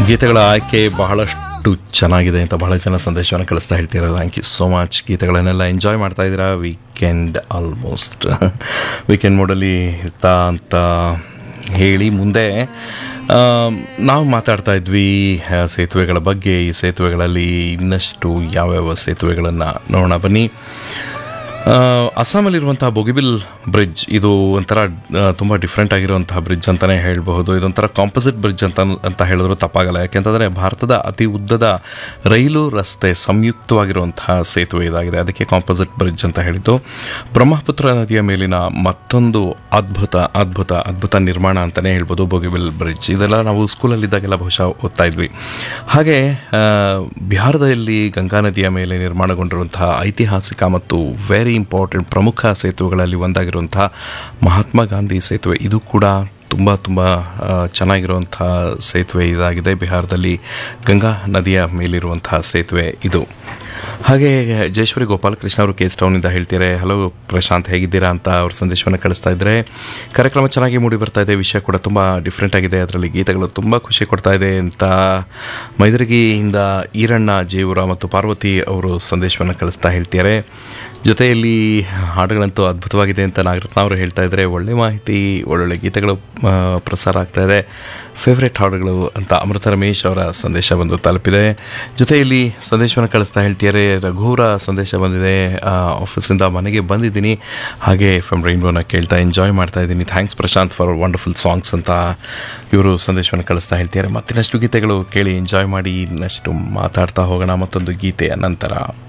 ಗೀತೆಗಳ ಆಯ್ಕೆ ಬಹಳಷ್ಟು ಚೆನ್ನಾಗಿದೆ ಅಂತ ಬಹಳ ಜನ ಸಂದೇಶವನ್ನು ಕಳಿಸ್ತಾ ಹೇಳ್ತೀರಾ ಥ್ಯಾಂಕ್ ಯು ಸೋ ಮಚ್ ಗೀತೆಗಳನ್ನೆಲ್ಲ ಎಂಜಾಯ್ ಮಾಡ್ತಾ ಇದ್ದೀರಾ ವೀಕೆಂಡ್ ಆಲ್ಮೋಸ್ಟ್ ವೀಕೆಂಡ್ ಮೋಡಲ್ಲಿ ಇರ್ತಾ ಅಂತ ಹೇಳಿ ಮುಂದೆ ಆ, ನಾವು ಮಾತಾಡ್ತಾ ಇದ್ವಿ ಆ, ಸೇತುವೆಗಳ ಬಗ್ಗೆ ಈ ಸೇತುವೆಗಳಲ್ಲಿ ಇನ್ನಷ್ಟು ಯಾವ್ಯಾವ ಸೇತುವೆಗಳನ್ನು ನೋಡೋಣ ಬನ್ನಿ ಆ, ಅಸ್ಸಾಮಲ್ಲಿರುವಂತಹ ಬೊಗಿಬಿಲ್ ಬ್ರಿಡ್ಜ್ ಇದು ಒಂಥರ ಆ, ತುಂಬ ಡಿಫ್ರೆಂಟ್ ಆಗಿರುವಂತಹ ಬ್ರಿಡ್ಜ್ ಅಂತಲೇ ಹೇಳಬಹುದು ಇದೊಂಥರ ಕಾಂಪೋಸಿಟ್ ಬ್ರಿಡ್ಜ್ ಅಂತ ಅಂತ ಹೇಳಿದ್ರು ತಪ್ಪಾಗಲ್ಲ ಯಾಕೆಂತಂದರೆ ಭಾರತದ ಅತಿ ಉದ್ದದ ರೈಲು ರಸ್ತೆ ಸಂಯುಕ್ತವಾಗಿರುವಂತಹ ಸೇತುವೆ ಇದಾಗಿದೆ ಅದಕ್ಕೆ ಕಾಂಪೋಸಿಟ್ ಬ್ರಿಡ್ಜ್ ಅಂತ ಹೇಳಿದ್ದು ಬ್ರಹ್ಮಪುತ್ರ ನದಿಯ ಮೇಲಿನ ಮತ್ತೊಂದು ಅದ್ಭುತ ಅದ್ಭುತ ಅದ್ಭುತ ನಿರ್ಮಾಣ ಅಂತಲೇ ಹೇಳ್ಬೋದು ಬೊಗಿಬಿಲ್ ಬ್ರಿಡ್ಜ್ ಇದೆಲ್ಲ ನಾವು ಸ್ಕೂಲಲ್ಲಿದ್ದಾಗೆಲ್ಲ ಬಹುಶಃ ಓದ್ತಾ ಇದ್ವಿ ಹಾಗೆ ಆ, ಬಿಹಾರದಲ್ಲಿ ಗಂಗಾ ನದಿಯ ಮೇಲೆ ನಿರ್ಮಾಣಗೊಂಡಿರುವಂತಹ ಐತಿಹಾಸಿಕ ಮತ್ತು ವೆರಿ ಇಂಪಾರ್ಟೆಂಟ್ ಪ್ರಮುಖ ಸೇತುವೆಗಳಲ್ಲಿ ಒಂದಾಗಿರುವಂತಹ ಮಹಾತ್ಮ ಗಾಂಧಿ ಸೇತುವೆ ಇದು ಕೂಡ ತುಂಬ ತುಂಬ ಆ, ಚೆನ್ನಾಗಿರುವಂತಹ ಸೇತುವೆ ಇದಾಗಿದೆ ಬಿಹಾರದಲ್ಲಿ ಗಂಗಾ ನದಿಯ ಮೇಲಿರುವಂತಹ ಸೇತುವೆ ಇದು ಹಾಗೆ ಜಯೇಶ್ವರಿ ಗೋಪಾಲಕೃಷ್ಣ ಅವರು ಕೇಸ್ ಟೌನಿಂದ ಹೇಳ್ತಾರೆ ಹಲೋ ಪ್ರಶಾಂತ್ ಹೇಗಿದ್ದೀರಾ ಅಂತ ಅವ್ರ ಸಂದೇಶವನ್ನು ಕಳಿಸ್ತಾ ಇದ್ದಾರೆ ಕಾರ್ಯಕ್ರಮ ಚೆನ್ನಾಗಿ ಮೂಡಿ ಬರ್ತಾ ಇದೆ ವಿಷಯ ಕೂಡ ತುಂಬ ಡಿಫ್ರೆಂಟ್ ಆಗಿದೆ ಅದರಲ್ಲಿ ಗೀತೆಗಳು ತುಂಬ ಖುಷಿ ಕೊಡ್ತಾ ಇದೆ ಅಂತ ಮೈದರಗಿಯಿಂದ ಈರಣ್ಣ ಜೇವರ ಮತ್ತು ಪಾರ್ವತಿ ಅವರು ಸಂದೇಶವನ್ನು ಕಳಿಸ್ತಾ ಹೇಳ್ತಾರೆ ಜೊತೆಯಲ್ಲಿ ಹಾಡುಗಳಂತೂ ಅದ್ಭುತವಾಗಿದೆ ಅಂತ ನಾಗರತ್ನ ಅವರು ಹೇಳ್ತಾ ಇದ್ದಾರೆ ಒಳ್ಳೆ ಮಾಹಿತಿ ಒಳ್ಳೊಳ್ಳೆ ಗೀತೆಗಳು ಆ, ಪ್ರಸಾರ ಆಗ್ತಾ ಇದೆ ಫೇವ್ರೆಟ್ ಹಾಡುಗಳು ಅಂತ ಅಮೃತ ರಮೇಶ್ ಅವರ ಸಂದೇಶ ಬಂದು ತಲುಪಿದೆ ಜೊತೆಯಲ್ಲಿ ಸಂದೇಶವನ್ನು ಕಳಿಸ್ತಾ ಹೇಳ್ತಿದ್ದಾರೆ ರಘುವರ ಸಂದೇಶ ಬಂದಿದೆ ಆ, ಆಫೀಸಿಂದ ಮನೆಗೆ ಬಂದಿದ್ದೀನಿ ಹಾಗೆ ಎಫ್ ಎಮ್ ರೈನ್ಬೋನ ಕೇಳ್ತಾ ಎಂಜಾಯ್ ಮಾಡ್ತಾ ಇದ್ದೀನಿ thanks Prashant for wonderful songs ಅಂತ ಇವರು ಸಂದೇಶವನ್ನು ಕಳಿಸ್ತಾ ಹೇಳ್ತಿದ್ದಾರೆ ಮತ್ತಿನ್ನಷ್ಟು ಗೀತೆಗಳು ಕೇಳಿ ಎಂಜಾಯ್ ಮಾಡಿ ಇನ್ನಷ್ಟು ಮಾತಾಡ್ತಾ ಹೋಗೋಣ ಮತ್ತೊಂದು ಗೀತೆಯ ನಂತರ